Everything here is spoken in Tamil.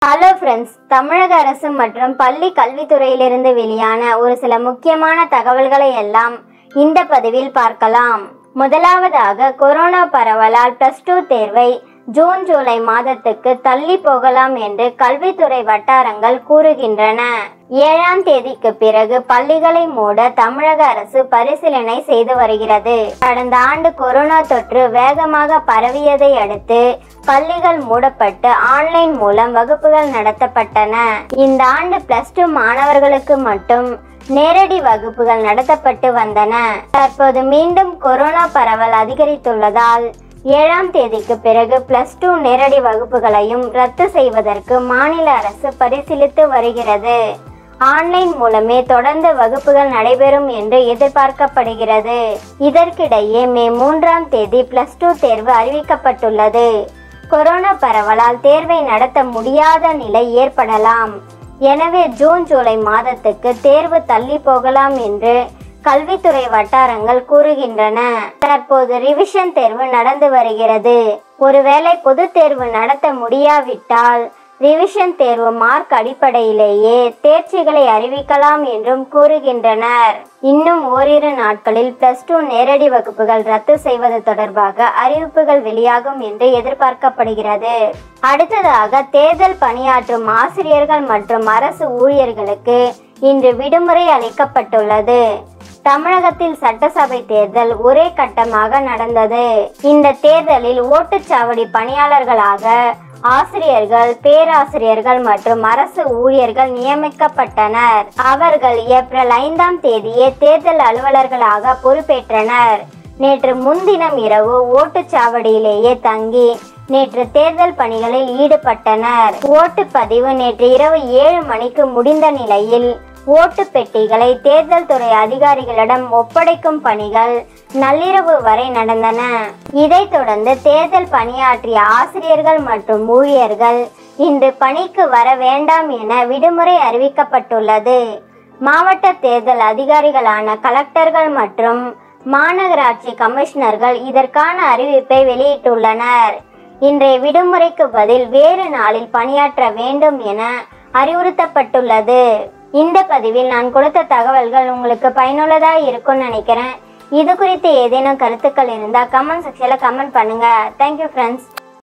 ஹலோ ஃப்ரெண்ட்ஸ் தமிழக அரசு மற்றும் பள்ளி கல்வித்துறையிலிருந்து வெளியான ஒரு சில முக்கியமான தகவல்களை எல்லாம் இந்த பதிவில் பார்க்கலாம் முதலாவதாக கொரோனா பரவலால் பிளஸ் டூ தேர்வை ஜூன் ஜூலை மாதத்துக்கு தள்ளி போகலாம் என்று கல்வித்துறை வட்டாரங்கள் கூறுகின்றன ஏழாம் தேதிக்கு பிறகு பள்ளிகளை மூட தமிழக அரசு பரிசீலனை செய்து வருகிறது கடந்த ஆண்டு கொரோனா தொற்று வேகமாக பரவியதை அடுத்து பள்ளிகள் மூடப்பட்டு ஆன்லைன் மூலம் வகுப்புகள் நடத்தப்பட்டன இந்த ஆண்டு பிளஸ் டூ மாணவர்களுக்கு மட்டும் நேரடி வகுப்புகள் நடத்தப்பட்டு வந்தன தற்போது மீண்டும் கொரோனா பரவல் அதிகரித்துள்ளதால் ஏழாம் தேதிக்கு பிறகு பிளஸ் டூ நேரடி வகுப்புகளையும் ரத்து செய்வதற்கு மாநில அரசு பரிசீலித்து வருகிறது ஆன்லைன் மூலமே தொடர்ந்து வகுப்புகள் நடைபெறும் என்று எதிர்பார்க்கப்படுகிறது இதற்கிடையே மே மூன்றாம் தேதி பிளஸ் டூ தேர்வு அறிவிக்கப்பட்டுள்ளது கொரோனா பரவலால் தேர்வை நடத்த முடியாத நிலை ஏற்படலாம் எனவே ஜூன் ஜூலை மாதத்துக்கு தேர்வு தள்ளி போகலாம் என்று கல்வித்துறை வட்டாரங்கள் கூறுகின்றன தற்போது ரிவிஷன் தேர்வு நடந்து வருகிறது ஒருவேளை பொது தேர்வு நடத்த முடியாவிட்டால் ரிவிஷன் தேர்வு மார்க் அடிப்படையிலேயே தேர்ச்சிகளை அறிவிக்கலாம் என்றும் கூறுகின்றனர் இன்னும் ஓரிரு நாட்களில் பிளஸ் டூ நேரடி வகுப்புகள் ரத்து செய்வது தொடர்பாக அறிவிப்புகள் வெளியாகும் என்று எதிர்பார்க்கப்படுகிறது அடுத்ததாக தேர்தல் பணியாற்றும் ஆசிரியர்கள் மற்றும் அரசு ஊழியர்களுக்கு இன்று விடுமுறை அளிக்கப்பட்டுள்ளது தமிழகத்தில் சட்டசபை தேர்தல் ஒரே கட்டமாக நடந்தது இந்த தேர்தலில் ஓட்டுச்சாவடி பணியாளர்களாக ஆசிரியர்கள் பேராசிரியர்கள் மற்றும் அரசு ஊழியர்கள் நியமிக்கப்பட்டனர் அவர்கள் ஏப்ரல் ஐந்தாம் தேதியே தேர்தல் அலுவலர்களாக பொறுப்பேற்றனர் நேற்று முன்தினம் இரவு ஓட்டுச்சாவடியிலேயே தங்கி நேற்று தேர்தல் பணிகளில் ஈடுபட்டனர் ஓட்டுப்பதிவு நேற்று இரவு ஏழு மணிக்கு முடிந்த நிலையில் ஓட்டு பெட்டிகளை தேர்தல் துறை அதிகாரிகளிடம் ஒப்படைக்கும் பணிகள் நள்ளிரவு வரை நடந்தன இதைத் தொடர்ந்து தேர்தல் பணியாற்றிய ஆசிரியர்கள் மற்றும் ஊழியர்கள் இன்று பணிக்கு வர வேண்டாம் என விடுமுறை அறிவிக்கப்பட்டுள்ளது மாவட்ட தேர்தல் அதிகாரிகளான கலெக்டர்கள் மற்றும் மாநகராட்சி கமிஷனர்கள் இதற்கான அறிவிப்பை வெளியிட்டுள்ளனர் இன்றைய விடுமுறைக்கு பதில் வேறு நாளில் பணியாற்ற வேண்டும் என அறிவுறுத்தப்பட்டுள்ளது இந்த பதிவில் நான் கொடுத்த தகவல்கள் உங்களுக்கு பயனுள்ளதாக இருக்கும்னு நினைக்கிறேன் இது குறித்து ஏதேனும் கருத்துக்கள் இருந்தால் கமெண்ட் செக்ஷனில் கமெண்ட் பண்ணுங்கள் தேங்க்யூ ஃப்ரெண்ட்ஸ்